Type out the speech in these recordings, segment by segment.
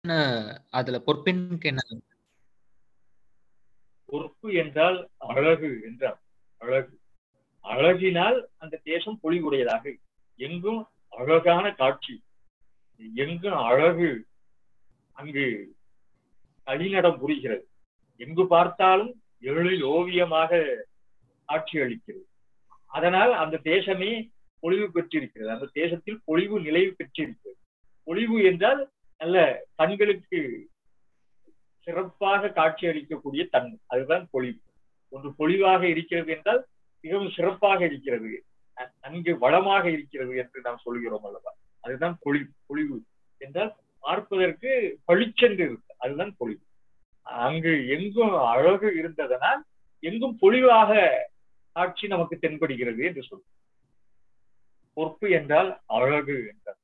அதுல பொற்பின்க்கு என்ன பொறுப்பு என்றால் அழகு என்றால் அழகு அழகினால் அந்த தேசம் பொலிவுடையதாக இருக்கும். எங்கும் அழகான காட்சி எங்கும் அழகு அங்கு களிநடம் புரிகிறது எங்கு பார்த்தாலும் எழில் ஓவியமாக காட்சி அளிக்கிறது அதனால் அந்த தேசமே பொலிவு பெற்றிருக்கிறது அந்த தேசத்தில் பொலிவு நிலைவு பெற்றிருக்கிறது பொலிவு என்றால் நல்ல கண்களுக்கு சிறப்பாக காட்சி அளிக்கக்கூடிய தன்மை அதுதான் பொலிவு ஒன்று பொலிவாக இருக்கிறது என்றால் மிகவும் சிறப்பாக இருக்கிறது ந- நன்கு வளமாக இருக்கிறது என்று நாம் சொல்கிறோம் அல்லவா அதுதான் பொலிவு பொலிவு என்றால் பார்ப்பதற்கு பளிச்சென்று இருக்கு அதுதான் பொலிவு அங்கு எங்கும் அழகு இருந்ததனால் எங்கும் பொலிவாக காட்சி நமக்கு தென்படுகிறது என்று சொல்லும் பொறுப்பு என்றால் அழகு என்றால்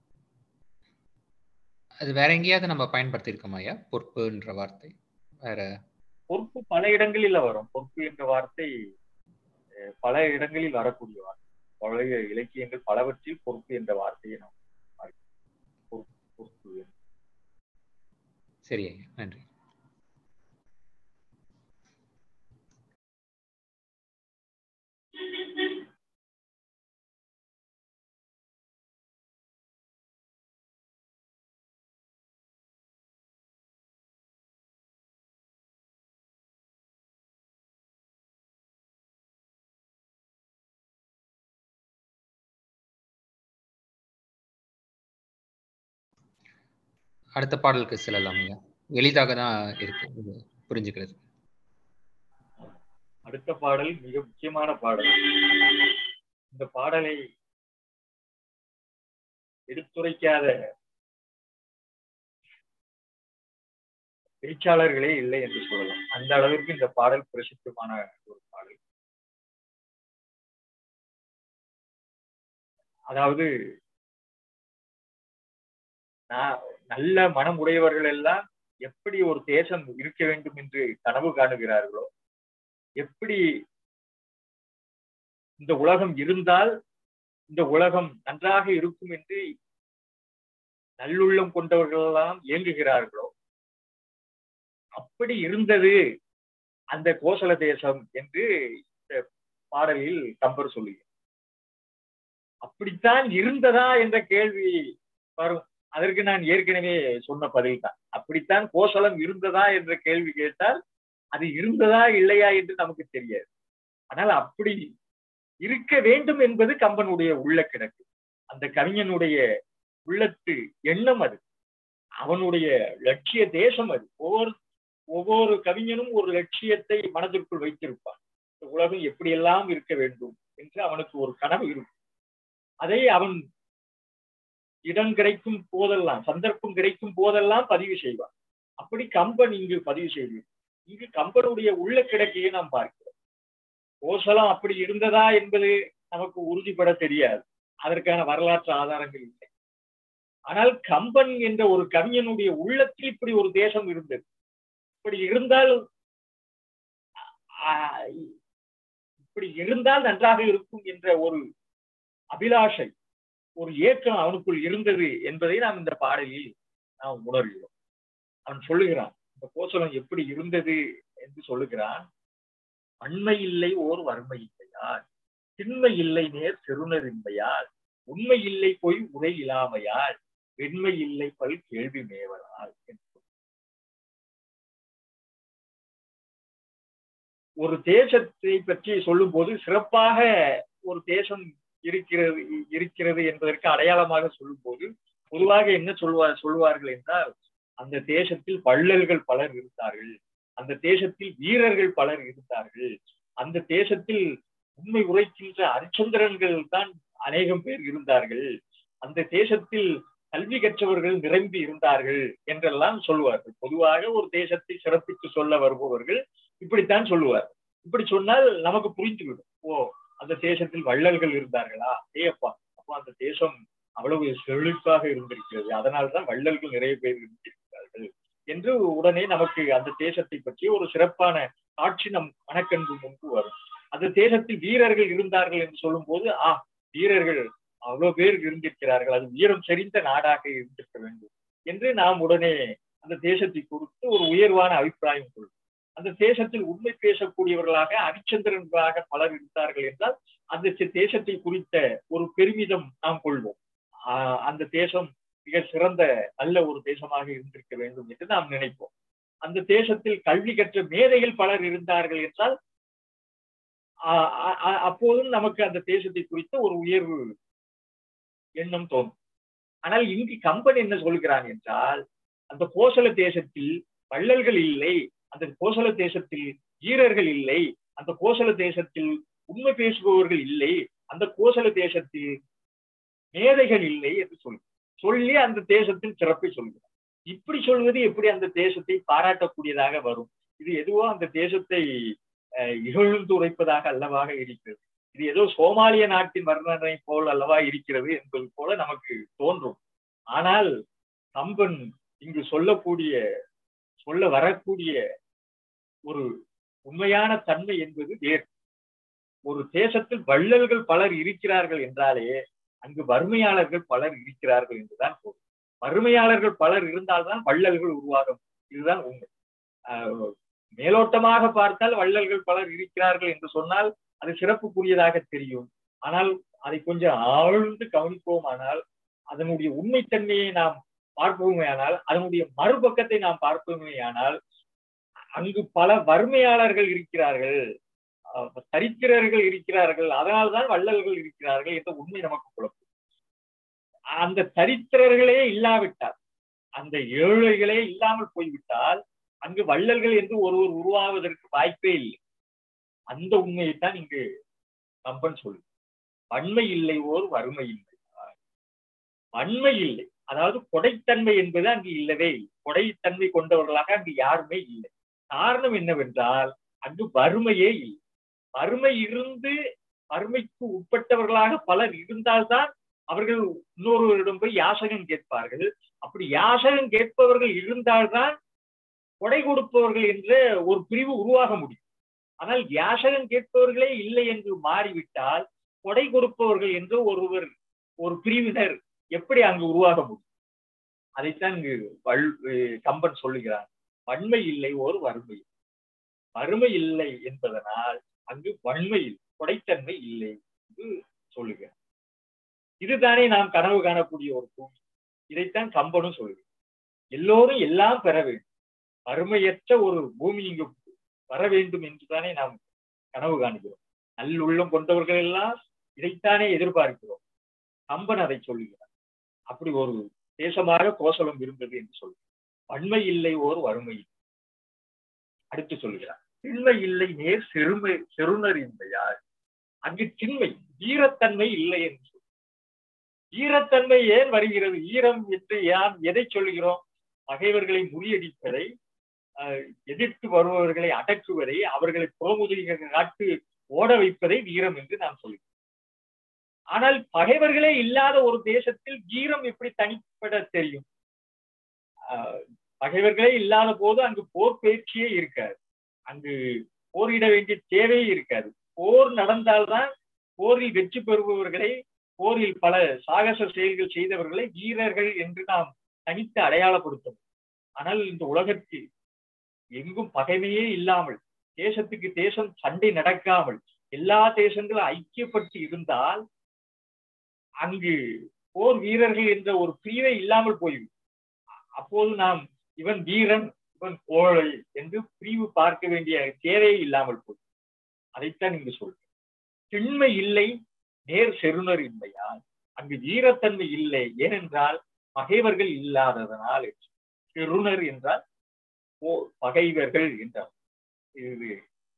அது வேற எங்கேயாவது நம்ம பயன்படுத்தியிருக்கோமா ஐயா பொறுப்புன்ற வார்த்தை வேற பொறுப்பு பல இடங்களில் வரும் பொறுப்பு என்ற வார்த்தை அஹ், பல இடங்களில் வரக்கூடிய வார்த்தை பழைய இலக்கியங்கள் பலவற்றில் பொறுப்பு என்ற வார்த்தையை நாம் பார்க்கிறோம். பொறுப்பு பொறுப்பு சரி ஐயா நன்றி அடுத்த பாடலுக்கு செல்லலாம் ஐயா எளிதாக தான் இருக்கு இது புரிஞ்சுக்கிறது அடுத்த பாடல் மிக முக்கியமான பாடல் இந்த பாடலை எடுத்துரைக்காத பேச்சாளர்களே இல்லை என்று சொல்லலாம் அந்த அளவிற்கு இந்த பாடல் பிரசித்தமான ஒரு பாடல் அதாவது நான் நல்ல மனம் உடையவர்கள் எல்லாம் எப்படி ஒரு தேசம் இருக்க வேண்டும் என்று கனவு காணுகிறார்களோ எப்படி இந்த உலகம் இருந்தால் இந்த உலகம் நன்றாக இருக்கும் என்று நல்லுள்ளம் கொண்டவர்கள் எல்லாம் இயங்குகிறார்களோ அப்படி இருந்தது அந்த கோசல தேசம் என்று இந்த பாடலில் கம்பர் சொல்லுகிறார் அப்படித்தான் இருந்ததா என்ற கேள்வி வரும் அதற்கு நான் ஏற்கனவே சொன்ன பதில் தான் அப்படித்தான் கோசலம் இருந்ததா என்ற கேள்வி கேட்டால் அது இருந்ததா இல்லையா என்று நமக்கு தெரியாது ஆனால் அப்படி இருக்க வேண்டும் என்பது கம்பனுடைய உள்ள கிடக்கு அந்த கவிஞனுடைய உள்ளத்து எண்ணம் அது அவனுடைய லட்சிய தேசம் அது ஒவ்வொரு ஒவ்வொரு கவிஞனும் ஒரு லட்சியத்தை மனதிற்குள் வைத்திருப்பான் இந்த உலகம் எப்படியெல்லாம் இருக்க வேண்டும் என்று அவனுக்கு ஒரு கனவு இருக்கும் அதை அவன் இடம் கிடைக்கும் போதெல்லாம் சந்தர்ப்பம் கிடைக்கும் போதெல்லாம் பதிவு செய்வான் அப்படி கம்பன் இங்கு பதிவு செய்வான் இங்கு கம்பனுடைய உள்ள கிடக்கையை நாம் பார்க்கிறோம் கோசலம் அப்படி இருந்ததா என்பது நமக்கு உறுதிப்பட தெரியாது அதற்கான வரலாற்று ஆதாரங்கள் இல்லை ஆனால் கம்பன் என்ற ஒரு கவிஞனுடைய உள்ளத்தில் இப்படி ஒரு தேசம் இருந்தது இப்படி இருந்தால் ஆஹ், இப்படி இருந்தால் நன்றாக இருக்கும் என்ற ஒரு அபிலாஷை ஒரு ஏக்கம் அவனுக்குள் இருந்தது என்பதை நாம் இந்த பாடலில் நாம் உணர்கிறோம் அவன் சொல்லுகிறான் இந்த கோசலம் எப்படி இருந்தது என்று சொல்லுகிறான் அண்மை இல்லை ஓர் வறுமை இல்லையால் திண்மை இல்லை நேர் செருணரின்மையால் உண்மை இல்லை பொய் உரை இல்லாமையால் வெண்மை இல்லை பல் கேள்வி மேவரால் என்று ஒரு தேசத்தை பற்றி சொல்லும் போது சிறப்பாக ஒரு தேசம் இருக்கிறது இருக்கிறது என்பதற்கு அடையாளமாக சொல்லும் போது பொதுவாக என்ன சொல்வார் சொல்வார்கள் என்றால் அந்த தேசத்தில் வள்ளல்கள் பலர் இருந்தார்கள் அந்த தேசத்தில் வீரர்கள் பலர் இருந்தார்கள் அந்த தேசத்தில் உண்மை உரைக்கின்ற அரிச்சந்திரன்கள் தான் அநேகம் பேர் இருந்தார்கள் அந்த தேசத்தில் கல்வி கற்றவர்கள் நிரம்பி இருந்தார்கள் என்றெல்லாம் சொல்லுவார்கள் பொதுவாக ஒரு தேசத்தை சிறப்பித்து சொல்ல வருபவர்கள் இப்படித்தான் சொல்லுவார் இப்படி சொன்னால் நமக்கு புரிந்துவிடும் ஓ அந்த தேசத்தில் வள்ளல்கள் இருந்தார்களா ஏப்பா அப்போ அந்த தேசம் அவ்வளவு செழிப்பாக இருந்திருக்கிறது அதனால்தான் வள்ளல்கள் நிறைய பேர் இருந்திருக்கிறார்கள் என்று உடனே நமக்கு அந்த தேசத்தை பற்றி ஒரு சிறப்பான காட்சி நம் மனக்கண்பு முன்பு வரும் அந்த தேசத்தில் வீரர்கள் இருந்தார்கள் என்று சொல்லும் போது ஆ வீரர்கள் அவ்வளவு பேர் இருந்திருக்கிறார்கள் அது வீரம் செறிந்த நாடாக இருந்திருக்க வேண்டும் என்று நாம் உடனே அந்த தேசத்தை குறித்து ஒரு உயர்வான அபிப்பிராயம் கொள்வோம் அந்த தேசத்தில் உண்மை பேசக்கூடியவர்களாக அரிச்சந்திரன்களாக பலர் இருந்தார்கள் என்றால் அந்த தேசத்தை குறித்த ஒரு பெருமிதம் நாம் கொள்வோம் ஆஹ் அந்த தேசம் மிக சிறந்த நல்ல ஒரு தேசமாக இருந்திருக்க வேண்டும் என்று நாம் நினைப்போம் அந்த தேசத்தில் கல்வி கற்ற மேதைகள் பலர் இருந்தார்கள் என்றால் அப்போதும் நமக்கு அந்த தேசத்தை குறித்த ஒரு உயர்வு எண்ணம் தோன்றும் ஆனால் இங்கு கம்பன் என்ன சொல்கிறான் என்றால் அந்த கோசல தேசத்தில் வள்ளல்கள் இல்லை அந்த கோசல தேசத்தில் வீரர்கள் இல்லை அந்த கோசல தேசத்தில் உண்மை பேசுபவர்கள் இல்லை அந்த கோசல தேசத்தில் மேதைகள் இல்லை என்று சொல்லி சொல்லி அந்த தேசத்தின் சிறப்பை சொல்கிறார் இப்படி சொல்வது எப்படி அந்த தேசத்தை பாராட்டக்கூடியதாக வரும் இது எதுவோ அந்த தேசத்தை இகழ்ந்து உரைப்பதாக அல்லவாக இருக்கிறது இது ஏதோ சோமாலிய நாட்டின் வர்ணனை போல் அல்லவா இருக்கிறது என்பது போல நமக்கு தோன்றும் ஆனால் கம்பன் இங்கு சொல்லக்கூடிய சொல்ல வரக்கூடிய ஒரு உண்மையான தன்மை என்பது வேறு ஒரு தேசத்தில் வள்ளல்கள் பலர் இருக்கிறார்கள் என்றாலே அங்கு வறுமையாளர்கள் பலர் இருக்கிறார்கள் என்றுதான் போதும் வறுமையாளர்கள் பலர் இருந்தால்தான் வள்ளல்கள் உருவாகும் இதுதான் உண்மை மேலோட்டமாக பார்த்தால் வள்ளல்கள் பலர் இருக்கிறார்கள் என்று சொன்னால் அது சிறப்புக்குரியதாக தெரியும் ஆனால் அதை கொஞ்சம் ஆழ்ந்து கவனிப்போமானால் அதனுடைய உண்மைத்தன்மையை நாம் பார்ப்போமே ஆனால் அதனுடைய மறுபக்கத்தை நாம் பார்ப்போமே ஆனால் அங்கு பல வறுமையாளர்கள் இருக்கிறார்கள் தரித்திரர்கள் இருக்கிறார்கள் அதனால்தான் வள்ளல்கள் இருக்கிறார்கள் என்ற உண்மை நமக்கு குழப்பம் அந்த தரித்திரர்களே இல்லாவிட்டால் அந்த ஏழைகளே இல்லாமல் போய்விட்டால் அங்கு வள்ளல்கள் என்று ஒருவர் உருவாவதற்கு வாய்ப்பே இல்லை அந்த உண்மையைத்தான் இங்கு கம்பன் சொல்லு வன்மை இல்லை ஓர் வறுமை இல்லை வன்மை இல்லை அதாவது கொடைத்தன்மை என்பது அங்கு இல்லவே இல்லை கொடைத்தன்மை கொண்டவர்களாக அங்கு யாருமே இல்லை காரணம் என்னவென்றால் அங்கு வறுமையே இல்லை வறுமை இருந்து வறுமைக்கு உட்பட்டவர்களாக பலர் இருந்தால்தான் அவர்கள் இன்னொருவரிடம் போய் யாசகம் கேட்பார்கள் அப்படி யாசகம் கேட்பவர்கள் இருந்தால்தான் கொடை கொடுப்பவர்கள் என்ற ஒரு பிரிவு உருவாக முடியும் ஆனால் யாசகம் கேட்பவர்களே இல்லை என்று மாறிவிட்டால் கொடை கொடுப்பவர்கள் என்று ஒருவர் ஒரு பிரிவினர் எப்படி அங்கு உருவாக முடியும் அதைத்தான் இங்கு வல் கம்பன் சொல்லுகிறார் வன்மை இல்லை ஒரு வறுமை வறுமை இல்லை என்பதனால் அங்கு வன்மை கொடைத்தன்மை இல்லை என்று சொல்லுகிறார் இதுதானே நாம் கனவு காணக்கூடிய ஒரு பூமி இதைத்தான் கம்பனும் சொல்லுகிறார் எல்லோரும் எல்லாம் பெற வேண்டும் வறுமையற்ற ஒரு பூமி இங்கு வர வேண்டும் என்றுதானே நாம் கனவு காணுகிறோம் நல்லுள்ளம் கொண்டவர்கள் எல்லாம் இதைத்தானே எதிர்பார்க்கிறோம் கம்பன் அதை சொல்லுகிறார் அப்படி ஒரு தேசமாக கோசலம் இருந்தது என்று சொல்கிறார் வன்மை இல்லை ஓர் வறுமை அடுத்து சொல்கிறார் திண்மை இல்லை நேர் செருமை செருணர் என்பையார் அங்கு திண்மை ஈரத்தன்மை இல்லை என்று சொல் ஈரத்தன்மை ஏன் வருகிறது ஈரம் என்று யாம் எதை சொல்கிறோம் பகைவர்களை முறியடிப்பதை எதிர்த்து வருபவர்களை அடக்குவதை அவர்களை புறமுதுக காட்டு ஓட வைப்பதை வீரம் என்று நாம் சொல்கிறோம் ஆனால் பகைவர்களே இல்லாத ஒரு தேசத்தில் வீரம் எப்படி தனிப்பட தெரியும் பகைவர்களே இல்லாத போது அங்கு போர் பயிற்சியே இருக்காது அங்கு போரிட வேண்டிய தேவையே இருக்காது போர் நடந்தால்தான் போரில் வெற்றி பெறுபவர்களை போரில் பல சாகச செயல்கள் செய்தவர்களை வீரர்கள் என்று நாம் தனித்து அடையாளப்படுத்தும் ஆனால் இந்த உலகத்தில் எங்கும் பகைமையே இல்லாமல் தேசத்துக்கு தேசம் சண்டை நடக்காமல் எல்லா தேசங்களும் ஐக்கியப்பட்டு இருந்தால் அங்கு போர் வீரர்கள் என்ற ஒரு பிரிவே இல்லாமல் போய்விடும் அப்போது நாம் இவன் வீரன் இவன் கோழை என்று பிரிவு பார்க்க வேண்டிய தேவையே இல்லாமல் போய் அதைத்தான் இங்கு சொல்றேன் திண்மை இல்லை நேர் செருணர் இல்லையால் அங்கு வீரத்தன்மை இல்லை ஏனென்றால் பகைவர்கள் இல்லாததனால் செருணர் என்றால் பகைவர்கள் என்றார் இது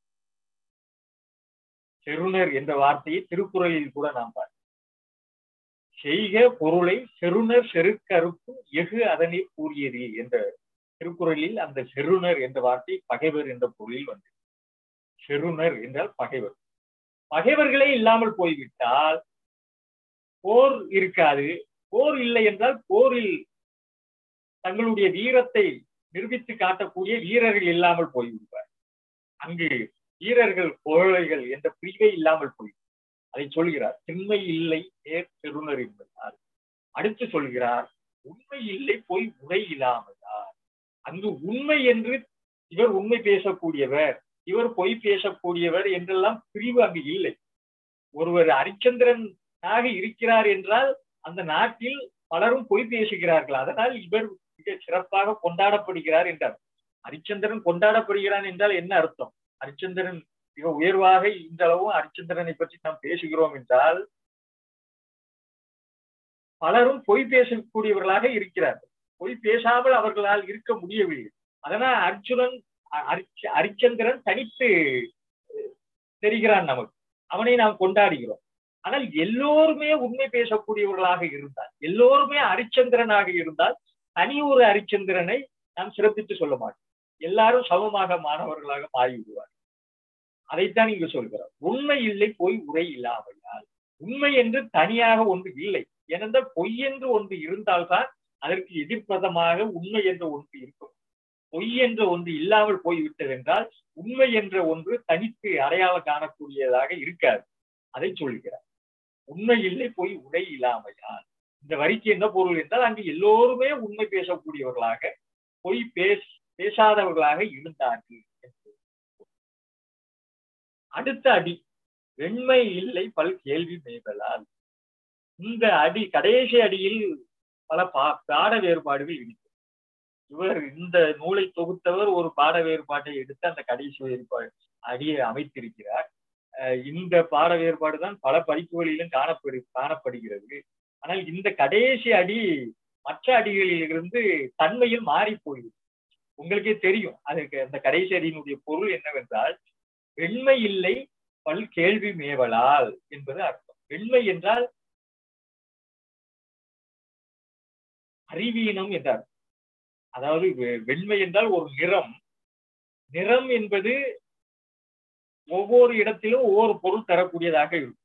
செருணர் என்ற வார்த்தையை திருக்குறளில் கூட நாம் பார்க்கிறோம் செய்க பொருளை செருணர் செருக்கறுப்பும் எஃகு அதனை கூறியது என்ற திருக்குறளில் அந்த செருணர் என்ற வார்த்தை பகைவர் என்ற பொருளில் வந்தது செருணர் என்றால் பகைவர் பகைவர்களே இல்லாமல் போய்விட்டால் போர் இருக்காது போர் இல்லை என்றால் போரில் தங்களுடைய வீரத்தை நிரூபித்து காட்டக்கூடிய வீரர்கள் இல்லாமல் போய்விடுவார் அங்கு வீரர்கள் கோழைகள் என்ற பிரிவே இல்லாமல் போய் அதை சொல்கிறார் திண்மை இல்லை நேர் பெருணர் என்பதால் அடுத்து சொல்கிறார் உண்மை இல்லை பொய் உரை இல்லாமல்தான் அங்கு உண்மை என்று இவர் உண்மை பேசக்கூடியவர் இவர் பொய் பேசக்கூடியவர் என்றெல்லாம் பிரிவு அங்கு இல்லை ஒருவர் ஹரிச்சந்திரனாக இருக்கிறார் என்றால் அந்த நாட்டில் பலரும் பொய் பேசுகிறார்கள் அதனால் இவர் மிக சிறப்பாக கொண்டாடப்படுகிறார் என்றார் ஹரிச்சந்திரன் கொண்டாடப்படுகிறான் என்றால் என்ன அர்த்தம் ஹரிச்சந்திரன் மிக உயர்வாக இந்த அளவும் ஹரிச்சந்திரனை பற்றி நாம் பேசுகிறோம் என்றால் பலரும் பொய் பேசக்கூடியவர்களாக இருக்கிறார்கள் பொய் பேசாமல் அவர்களால் இருக்க முடியவில்லை அதனால் அர்ஜுனன் ஹரிச்சந்திரன் தனித்து தெரிகிறான் நமக்கு அவனை நாம் கொண்டாடுகிறோம் ஆனால் எல்லோருமே உண்மை பேசக்கூடியவர்களாக இருந்தால் எல்லோருமே ஹரிச்சந்திரனாக இருந்தால் தனி ஒரு ஹரிச்சந்திரனை நாம் சிறப்பித்து சொல்ல மாட்டோம் எல்லாரும் சமமாக மாணவர்களாக மாறிவிடுவார் அதைத்தான் இங்கு சொல்கிறார் உண்மை இல்லை பொய் உரை இல்லாமையால் உண்மை என்று தனியாக ஒன்று இல்லை ஏனென்றால் பொய் என்று ஒன்று இருந்தால்தான் அதற்கு எதிர்ப்பதமாக உண்மை என்ற ஒன்று இருக்கும் பொய் என்ற ஒன்று இல்லாமல் போய்விட்டது என்றால் உண்மை என்ற ஒன்று தனித்து அடையாளம் காணக்கூடியதாக இருக்காது அதை சொல்கிறார் உண்மை இல்லை பொய் உடை இல்லாமையால் இந்த வரிக்கு என்ன பொருள் என்றால் அங்கு எல்லோருமே உண்மை பேசக்கூடியவர்களாக பொய் பேச பேசாதவர்களாக இருந்தார்கள் அடுத்த அடி வெண்மை இல்லை பல் கேள்வி மேய்வலால் இந்த அடி கடைசி அடியில் பல பா பாட வேறுபாடுகள் இருக்கு இவர் இந்த நூலை தொகுத்தவர் ஒரு பாட வேறுபாட்டை எடுத்து அந்த கடைசி வேறுபாடு அடியை அமைத்திருக்கிறார் இந்த பாட வேறுபாடு தான் பல படிப்புகளிலும் காணப்படு காணப்படுகிறது ஆனால் இந்த கடைசி அடி மற்ற அடிகளிலிருந்து தன்மையில் மாறி போயிடுது உங்களுக்கே தெரியும் அதுக்கு அந்த கடைசி அடியினுடைய பொருள் என்னவென்றால் வெண்மை இல்லை பல் கேள்வி மேவலால் என்பது அர்த்தம் வெண்மை என்றால் அறிவீனம் என்றார் அதாவது வெண்மை என்றால் ஒரு நிறம் நிறம் என்பது ஒவ்வொரு இடத்திலும் ஒவ்வொரு பொருள் தரக்கூடியதாக இருக்கும்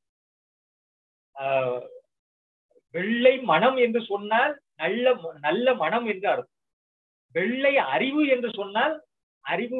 வெள்ளை மனம் என்று சொன்னால் நல்ல நல்ல மனம் என்று அர்த்தம் வெள்ளை அறிவு என்று சொன்னால் அறிவு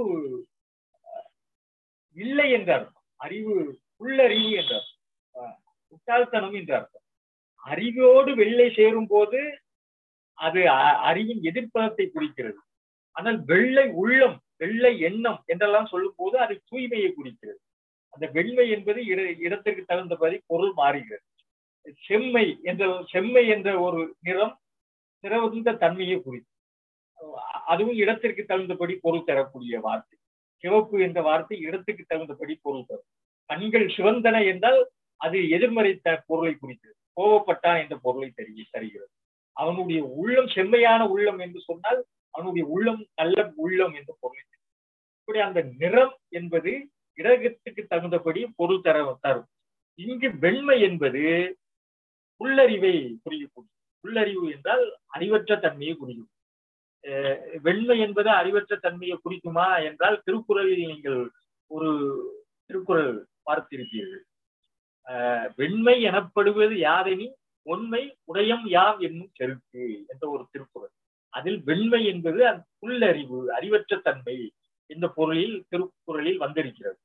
இல்லை என்ற அர்த்தம் அறிவு உள்ளறிவு என்ற அர்த்தம் முட்டாள்தனம் என்ற அர்த்தம் அறிவோடு வெள்ளை சேரும் போது அது அறிவின் எதிர்ப்பதத்தை குறிக்கிறது ஆனால் வெள்ளை உள்ளம் வெள்ளை எண்ணம் என்றெல்லாம் சொல்லும் போது அது தூய்மையை குறிக்கிறது அந்த வெண்மை என்பது இடத்திற்கு தகுந்தபடி பொருள் மாறுகிறது செம்மை என்ற செம்மை என்ற ஒரு நிறம் சிறந்த தன்மையை குறிக்கும் அதுவும் இடத்திற்கு தகுந்தபடி பொருள் தரக்கூடிய வார்த்தை சிவப்பு என்ற வார்த்தை இடத்துக்கு தகுந்தபடி பொருள் தரும் கண்கள் சிவந்தன என்றால் அது எதிர்மறை பொருளை குறிக்கிறது கோவப்பட்டான் என்ற பொருளை தெரிய தருகிறது அவனுடைய உள்ளம் செம்மையான உள்ளம் என்று சொன்னால் அவனுடைய உள்ளம் நல்ல உள்ளம் என்று பொருளை இப்படி அந்த நிறம் என்பது இடத்துக்கு தகுந்தபடி பொருள் தர தரும் இங்கு வெண்மை என்பது உள்ளறிவை குறிக்கக்கூடிய உள்ளறிவு என்றால் அறிவற்ற தன்மையை குறிக்கும் வெண்மை என்பது அறிவற்ற தன்மையை குறிக்குமா என்றால் திருக்குறளில் நீங்கள் ஒரு திருக்குறள் பார்த்திருப்பீர்கள் வெண்மை எனப்படுவது யாதெனின் உண்மை உடையம் யாம் என்னும் செருக்கு என்ற ஒரு திருக்குறள் அதில் வெண்மை என்பது உள்ளறிவு அறிவற்ற தன்மை என்ற பொருளில் திருக்குறளில் வந்திருக்கிறது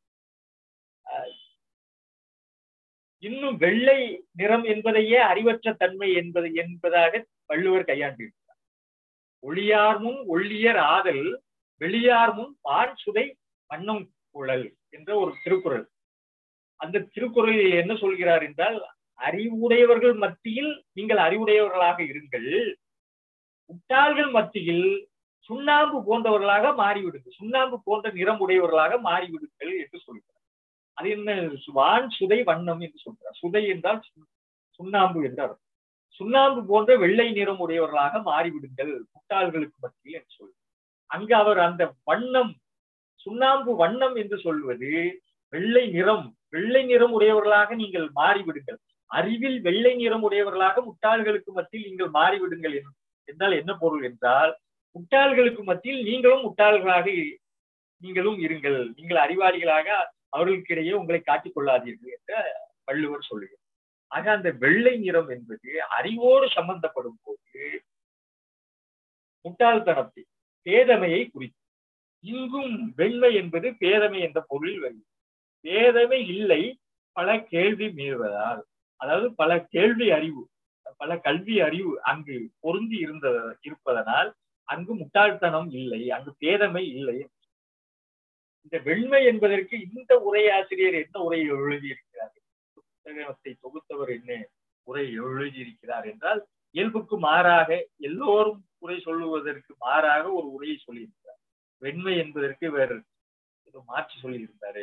இன்னும் வெள்ளை நிறம் என்பதையே அறிவற்ற தன்மை என்பது என்பதாக வள்ளுவர் கையாண்டிருக்கிறார் ஒளியார் முன் ஒள்ளியர் ஆதல் வெளியார் முன் பான் சுதை வண்ணம் குழல் என்ற ஒரு திருக்குறள் அந்த திருக்குறளில் என்ன சொல்கிறார் என்றால் அறிவுடையவர்கள் மத்தியில் நீங்கள் அறிவுடையவர்களாக இருங்கள் முட்டாள்கள் மத்தியில் சுண்ணாம்பு போன்றவர்களாக மாறிவிடுங்கள் சுண்ணாம்பு போன்ற நிறம் உடையவர்களாக மாறிவிடுங்கள் என்று சொல்கிறார் அது என்ன வான் சுதை வண்ணம் என்று சொல்கிறார் சுதை என்றால் சுண்ணாம்பு என்றார் சுண்ணாம்பு போன்ற வெள்ளை நிறம் உடையவர்களாக மாறிவிடுங்கள் முட்டாள்களுக்கு மத்தியில் என்று சொல்கிறார் அங்கு அவர் அந்த வண்ணம் சுண்ணாம்பு வண்ணம் என்று சொல்வது வெள்ளை நிறம் வெள்ளை நிறம் உடையவர்களாக நீங்கள் மாறிவிடுங்கள் அறிவில் வெள்ளை நிறம் உடையவர்களாக முட்டாள்களுக்கு மத்தியில் நீங்கள் மாறிவிடுங்கள் என்றால் என்ன பொருள் என்றால் முட்டாள்களுக்கு மத்தியில் நீங்களும் முட்டாள்களாக நீங்களும் இருங்கள் நீங்கள் அறிவாளிகளாக அவர்களுக்கிடையே உங்களை காட்டிக் கொள்ளாதீர்கள் என்று வள்ளுவர் சொல்லுகிறார் ஆக அந்த வெள்ளை நிறம் என்பது அறிவோடு சம்பந்தப்படும் போது முட்டாள்தனத்தை பேதமையை குறிக்கும் இங்கும் வெண்மை என்பது பேதமை என்ற பொருளில் வருகிறது பேதமை இல்லை பல கேள்வி மீறுவதால் அதாவது பல கேள்வி அறிவு பல கல்வி அறிவு அங்கு பொருந்தி இருந்த இருப்பதனால் அங்கு முட்டாள்தனம் இல்லை அங்கு பேதமை இல்லை இந்த வெண்மை என்பதற்கு இந்த உரையாசிரியர் என்ன உரை எழுதியிருக்கிறார் புத்தகத்தை தொகுத்தவர் என்ன உரை எழுதியிருக்கிறார் என்றால் இயல்புக்கு மாறாக எல்லோரும் உரை சொல்லுவதற்கு மாறாக ஒரு உரையை சொல்லியிருக்கிறார் வெண்மை என்பதற்கு வேறு ஏதோ மாற்றி சொல்லியிருந்தாரு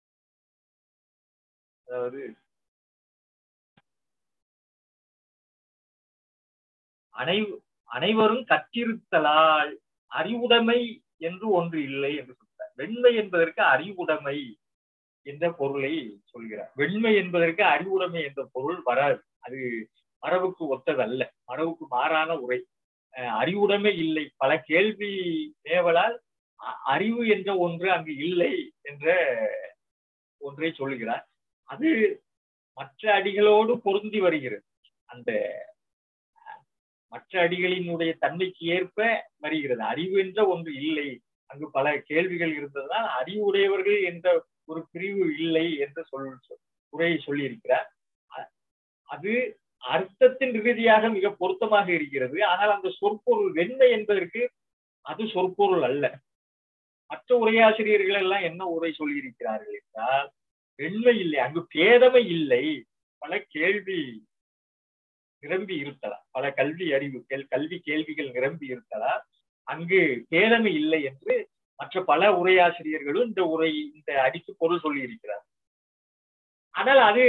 அதாவது அனை அனைவரும் கற்றிருத்தலால் அறிவுடைமை என்று ஒன்று இல்லை என்று சொல்றார் வெண்மை என்பதற்கு அறிவுடைமை என்ற பொருளை சொல்கிறார் வெண்மை என்பதற்கு அறிவுடைமை என்ற பொருள் வராது அது மரபுக்கு ஒத்ததல்ல மரபுக்கு மாறான உரை அறிவுடைமை இல்லை பல கேள்வி தேவலால் அறிவு என்ற ஒன்று அங்கு இல்லை என்ற ஒன்றை சொல்லுகிறார் அது மற்ற அடிகளோடு பொருந்தி வருகிறது அந்த மற்ற அடிகளினுடைய தன்மைக்கு ஏற்ப வருகிறது அறிவு என்ற ஒன்று இல்லை அங்கு பல கேள்விகள் இருந்ததுனால் அறிவுடையவர்கள் என்ற ஒரு பிரிவு இல்லை என்று சொல் உரையை சொல்லியிருக்கிறார் அது அர்த்தத்தின் ரீதியாக மிக பொருத்தமாக இருக்கிறது ஆனால் அந்த சொற்பொருள் வெண்மை என்பதற்கு அது சொற்பொருள் அல்ல மற்ற உரையாசிரியர்கள் எல்லாம் என்ன உரை சொல்லியிருக்கிறார்கள் என்றால் வெண்மை இல்லை அங்கு பேதமை இல்லை பல கேள்வி நிரம்பி இருத்தலாம் பல கல்வி அறிவு கல்வி கேள்விகள் நிரம்பி இருத்தலாம் அங்கு பேதமை இல்லை என்று மற்ற பல உரையாசிரியர்களும் இந்த உரை இந்த அடிக்கு பொருள் சொல்லி இருக்கிறார் ஆனால் அது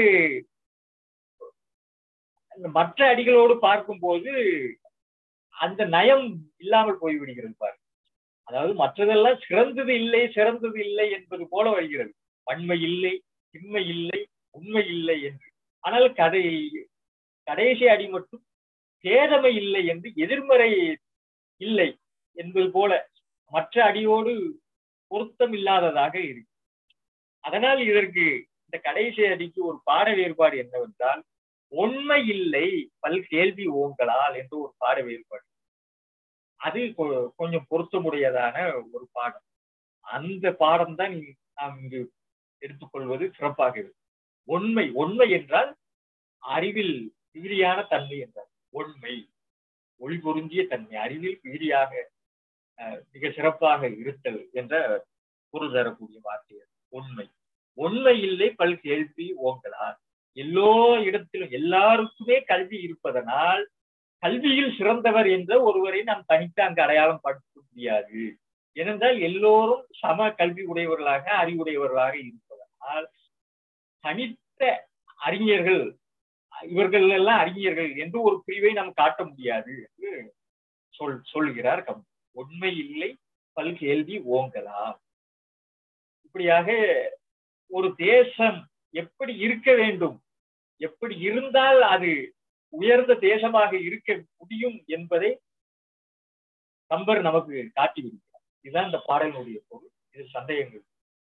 மற்ற அடிகளோடு பார்க்கும்போது அந்த நயம் இல்லாமல் போய்விடுகிறது பாருங்க அதாவது மற்றதெல்லாம் சிறந்தது இல்லை சிறந்தது இல்லை என்பது போல வருகிறது வன்மை இல்லை திண்மை இல்லை உண்மை இல்லை என்று ஆனால் கதை கடைசி அடி மட்டும் பேதமை இல்லை என்று எதிர்மறை இல்லை என்பது போல மற்ற அடியோடு பொருத்தம் இல்லாததாக இருக்கு அதனால் இதற்கு இந்த கடைசி அடிக்கு ஒரு பாட வேறுபாடு என்னவென்றால் உண்மை இல்லை பல் கேள்வி ஓங்கலால் என்று ஒரு பாட வேறுபாடு அது கொஞ்சம் பொருத்தமுடையதான ஒரு பாடம் அந்த பாடம் தான் நாம் இங்கு எடுத்துக்கொள்வது சிறப்பாக இருக்கு உண்மை உண்மை என்றால் அறிவில் பீரியான தன்மை என்றார் உண்மை ஒளி பொருந்திய தன்மை அறிவில் பீரியாக மிக சிறப்பாக இருத்தல் என்ற பொருள் தரக்கூடிய வார்த்தை உண்மை உண்மை இல்லை பல் கேள்வி ஓங்கலால் எல்லோ இடத்திலும் எல்லாருக்குமே கல்வி இருப்பதனால் கல்வியில் சிறந்தவர் என்ற ஒருவரை நாம் தனித்து அங்கு அடையாளம் படுத்த முடியாது ஏனென்றால் எல்லோரும் சம கல்வி உடையவர்களாக அறிவுடையவர்களாக இருப்பதனால் தனித்த அறிஞர்கள் இவர்கள் எல்லாம் அறிஞர்கள் என்று ஒரு பிரிவை நாம் காட்ட முடியாது என்று சொல் சொல்கிறார் கம் உண்மை இல்லை பல் கேள்வி ஓங்கலாம் இப்படியாக ஒரு தேசம் எப்படி இருக்க வேண்டும் எப்படி இருந்தால் அது உயர்ந்த தேசமாக இருக்க முடியும் என்பதை கம்பர் நமக்கு காட்டிவிடுகிறார் இதுதான் இந்த பாடலினுடைய பொருள் இது சந்தேகங்கள்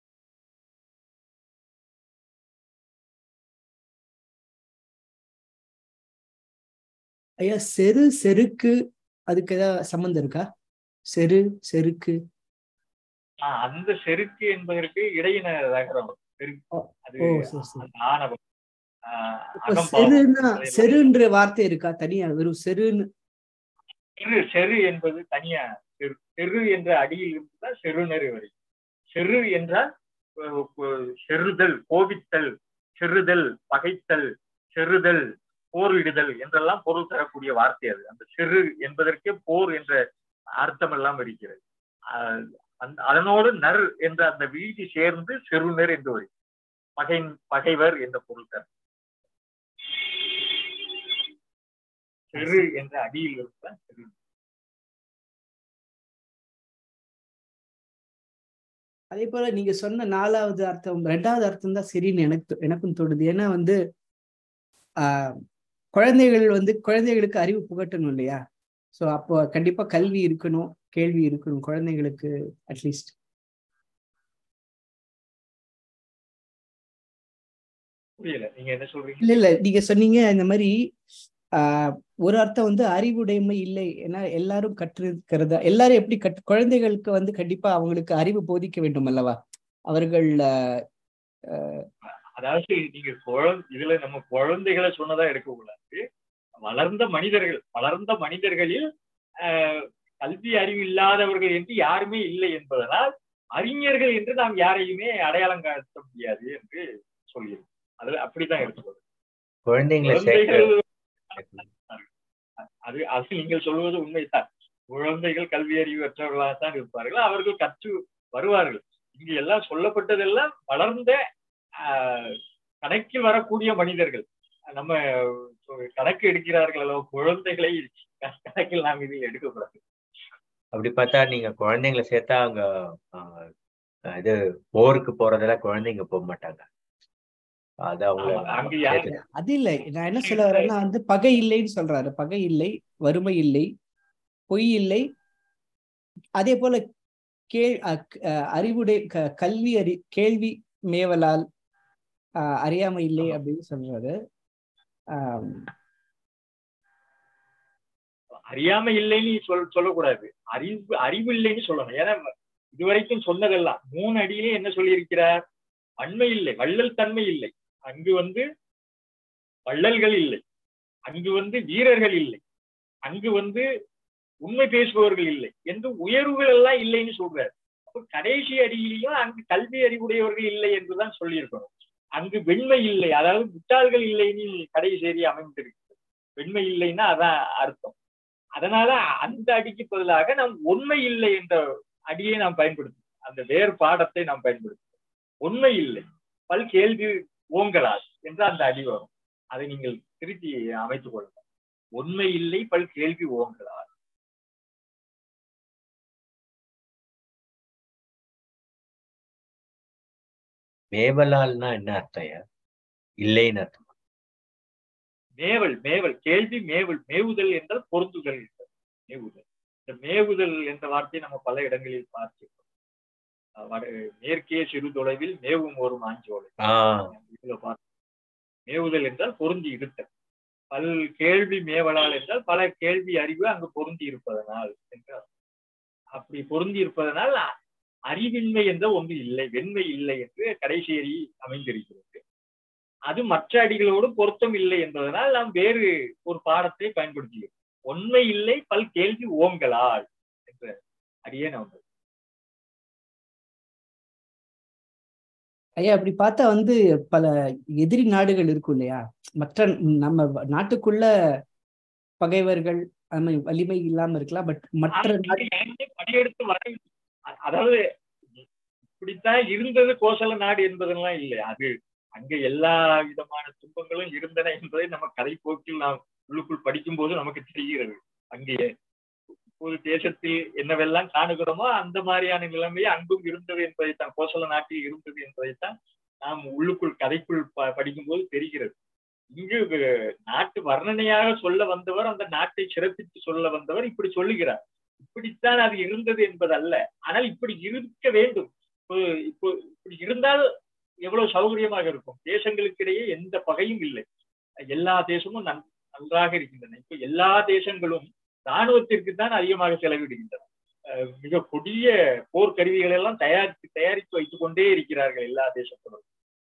ஐயா செரு செருக்கு அதுக்கு ஏதாவது சம்மந்தம் இருக்கா செரு செருக்கு அந்த செருக்கு என்பதற்கு இடையின ரகரம் அது ஆணவம் செருன்னா செருன்ற வார்த்தை இருக்கா தனியா வெறும் செருன்னு செரு செரு என்பது தனியா செரு செரு என்ற அடியில் இருந்துதான் செருநர் வரை செரு என்றால் செருதல் கோபித்தல் செருதல் பகைத்தல் செருதல் போரிடுதல் என்றெல்லாம் பொருள் தரக்கூடிய வார்த்தை அது அந்த செரு என்பதற்கே போர் என்ற அர்த்தம் எல்லாம் இருக்கிறது அதனோடு நர் என்ற அந்த வீதி சேர்ந்து செருநர் என்று வரும் பகை பகைவர் என்ற பொருள் தரும் செரு என்ற அடியில் இருந்தால் செரு அதே போல நீங்க சொன்ன நாலாவது அர்த்தம் ரெண்டாவது அர்த்தம் தான் சரின்னு எனக்கு எனக்கும் தோணுது ஏன்னா வந்து ஆஹ் குழந்தைகள் வந்து குழந்தைகளுக்கு அறிவு புகட்டணும் இல்லையா ஸோ அப்போ கண்டிப்பா கல்வி இருக்கணும் கேள்வி இருக்கணும் குழந்தைகளுக்கு அட்லீஸ்ட் புரியல நீங்க என்ன சொல்றீங்க இல்ல இல்ல நீங்க சொன்னீங்க இந்த மாதிரி ஆஹ் ஒரு அர்த்தம் வந்து அறிவுடைமை இல்லை ஏன்னா எல்லாரும் கற்றிருக்கிறதா எல்லாரும் எப்படி கற்று குழந்தைகளுக்கு வந்து கண்டிப்பா அவங்களுக்கு அறிவு போதிக்க வேண்டும் அல்லவா அவர்கள் அதாவது நீங்க குழந்தை இதுல நம்ம குழந்தைகளை சொன்னதா எடுக்க கூடாது வளர்ந்த மனிதர்கள் வளர்ந்த மனிதர்களில் ஆஹ், கல்வி அறிவு இல்லாதவர்கள் என்று யாருமே இல்லை என்பதனால் அறிஞர்கள் என்று நாம் யாரையுமே அடையாளம் காட்ட முடியாது என்று சொல்லியிருக்கோம் அது அப்படித்தான் எடுத்துக்கொள்ளும் குழந்தைங்களை குழந்தைகள் சேர்க்க அது அது நீங்கள் சொல்வது உண்மைதான் குழந்தைகள் கல்வி அறிவற்றவர்களாகத்தான் இருப்பார்கள் அவர்கள் கற்று வருவார்கள் இங்கு எல்லாம் சொல்லப்பட்டதெல்லாம் வளர்ந்த ஆஹ், கணக்கில் வரக்கூடிய மனிதர்கள் நம்ம கணக்கு எடுக்கிறார்கள் அல்லவா குழந்தைகளை கணக்கில் நாம் இதில் எடுக்கக்கூடாது அப்படி பார்த்தா நீங்க குழந்தைங்களை சேர்த்தா அங்க ஆஹ், இது போருக்கு போறதுல குழந்தைங்க போக மாட்டாங்க அது அவங்கள ஆமா, அங்க யாரு- சேர்த்து- அது இல்லை நான் என்ன சொல்ல வரேன்னா வந்து பகை இல்லைன்னு சொல்றாரு பகை இல்லை வறுமை இல்லை பொய் இல்லை அதே போல கே அ- அ- அறிவுடை க- கல்வி அறி கேள்வி மேவலால் அஹ், அறியாமை இல்லை ஆமா. அப்படின்னு சொல்றாரு ஆம், அறியாமை இல்லைன்னு சொல் சொல்லக்கூடாது அறிவு அறிவு இல்லைன்னு சொல்லணும் ஏன்னா இதுவரைக்கும் சொன்னதெல்லாம் மூணு அடியிலே என்ன சொல்லியிருக்கிறார் வன்மை இல்லை வள்ளல் தன்மை இல்லை அங்கு வந்து வள்ளல்கள் இல்லை அங்கு வந்து வீரர்கள் இல்லை அங்கு வந்து உண்மை பேசுபவர்கள் இல்லை என்று உயர்வுகள் எல்லாம் இல்லைன்னு சொல்றாரு அப்ப கடைசி அடியிலையும் அங்கு கல்வி அறிவுடையவர்கள் இல்லை என்றுதான் சொல்லியிருக்கணும் அங்கு வெண்மை இல்லை அதாவது முட்டாள்கள் இல்லைன்னு கடைசி அடி அமைந்திருக்கு வெண்மை இல்லைன்னா அதான் அர்த்தம் அதனால அந்த அடிக்கு பதிலாக நாம் உண்மை இல்லை என்ற அடியை நாம் பயன்படுத்தும் அந்த வேறு பாடத்தை நாம் பயன்படுத்தும் உண்மை இல்லை பல் கேள்வி ஓங்கலால் என்று அந்த அடி வரும் அதை நீங்கள் திருத்தி அமைத்துக் கொள்ளுங்கள் உண்மை இல்லை பல் கேள்வி ஓங்கலால் மேவலால்னா என்ன அர்த்தம் இல்லைன்னு அர்த்தம் மேவல் மேவல் கேள்வி மேவல் மேவுதல் என்றால் பொருந்துதல் என்றால் மேவுதல் இந்த மேவுதல் என்ற வார்த்தையை நம்ம பல இடங்களில் பார்க்கிறோம் அஹ் வட- மேற்கே சிறு தொலைவில் மேவும் ஒரு மாஞ்சோலை ஆஹ் இதுல பார்க்கிறோம். மேவுதல் என்றால் பொருந்தி இருத்தல் பல் கேள்வி மேவலால் என்றால் பல கேள்வி அறிவு அங்கு பொருந்தி இருப்பதனால் என்றால் அப்படி பொருந்தி இருப்பதனால் அ- அறிவின்மை என்ற ஒன்று இல்லை வெண்மை இல்லை என்று கடைசி அடி அமைந்திருக்கிறது அது மற்ற அடிகளோடு பொருத்தம் இல்லை என்பதனால் நாம் வேறு ஒரு பாடத்தை பயன்படுத்தியோம் உண்மை இல்லை பல் கேள்வி ஓங்கலால் என்ற அடியே நாம் ஐயா அப்படி பார்த்தா வந்து பல எதிரி நாடுகள் இருக்கும் இல்லையா மற்ற நம்ம நாட்டுக்குள்ள பகைவர்கள் அந்த மாதிரி வலிமை இல்லாம இருக்கலாம் பட் மற்ற ஆனால் நாடு இங்கு யாருமே படையெடுத்து வர அ- அதாவது இப்படித்தான் இருந்தது கோசல நாடு என்பதெல்லாம் இல்லை அது அங்க எல்லா விதமான துன்பங்களும் இருந்தன என்பதை நம்ம கதை போக்கில் நாம் உள்ளுக்குள் படிக்கும் போது நமக்கு தெரிகிறது அங்கே ஒரு தேசத்தில் என்னவெல்லாம் காணுகிறோமோ அந்த மாதிரியான நிலைமை அங்கும் இருந்தது என்பதைத்தான் கோசல நாட்டில் இருந்தது என்பதைத்தான் நாம் உள்ளுக்குள் கதைக்குள் ப- படிக்கும்போது தெரிகிறது இங்கு வு- நாட்டு வர்ணனையாக சொல்ல வந்தவர் அந்த நாட்டை சிறப்பித்து சொல்ல வந்தவர் இப்படி சொல்லுகிறார் இப்படித்தான் அது இருந்தது என்பதல்ல ஆனால் இப்படி இருக்க வேண்டும் இப்போ இப்போ இப்படி இருந்தால் எவ்வளவு சௌகரியமாக இருக்கும் தேசங்களுக்கிடையே எந்த பகையும் இல்லை எல்லா தேசமும் நன் நன்றாக இருக்கின்றன இப்ப எல்லா தேசங்களும் இராணுவத்திற்கு தான் அதிகமாக செலவிடுகின்றன அஹ் மிக கொடிய போர் கருவிகள் எல்லாம் தயாரித்து தயாரித்து வைத்துக் கொண்டே இருக்கிறார்கள் எல்லா தேசத்திலும்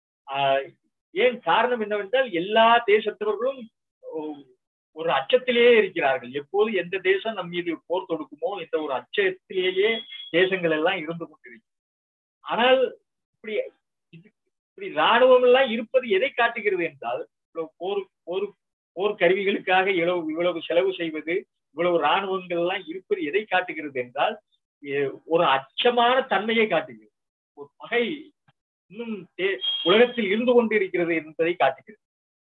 ஆஹ் ஏன் காரணம் என்னவென்றால் எல்லா தேசத்தவர்களும் ஓ- ஒரு அச்சத்திலேயே இருக்கிறார்கள் எப்போது எந்த தேசம் நம் மீது போர் தொடுக்குமோ என்ற ஒரு அச்சத்திலேயே தேசங்கள் எல்லாம் இருந்து கொண்டிருக்கும் ஆனால் இப்படி இது- இப்படி ராணுவம் எல்லாம் இருப்பது எதை காட்டுகிறது என்றால் இவ்வளவு போர் போர் போர் கருவிகளுக்காக இவ்வளவு இவ்வளவு செலவு செய்வது இவ்வளவு ராணுவங்கள் எல்லாம் இருப்பது எதை காட்டுகிறது என்றால் எ- ஒரு அச்சமான தன்மையை காட்டுகிறது ஒரு பகை இன்னும் தே- உலகத்தில் இருந்து கொண்டிருக்கிறது என்பதை காட்டுகிறது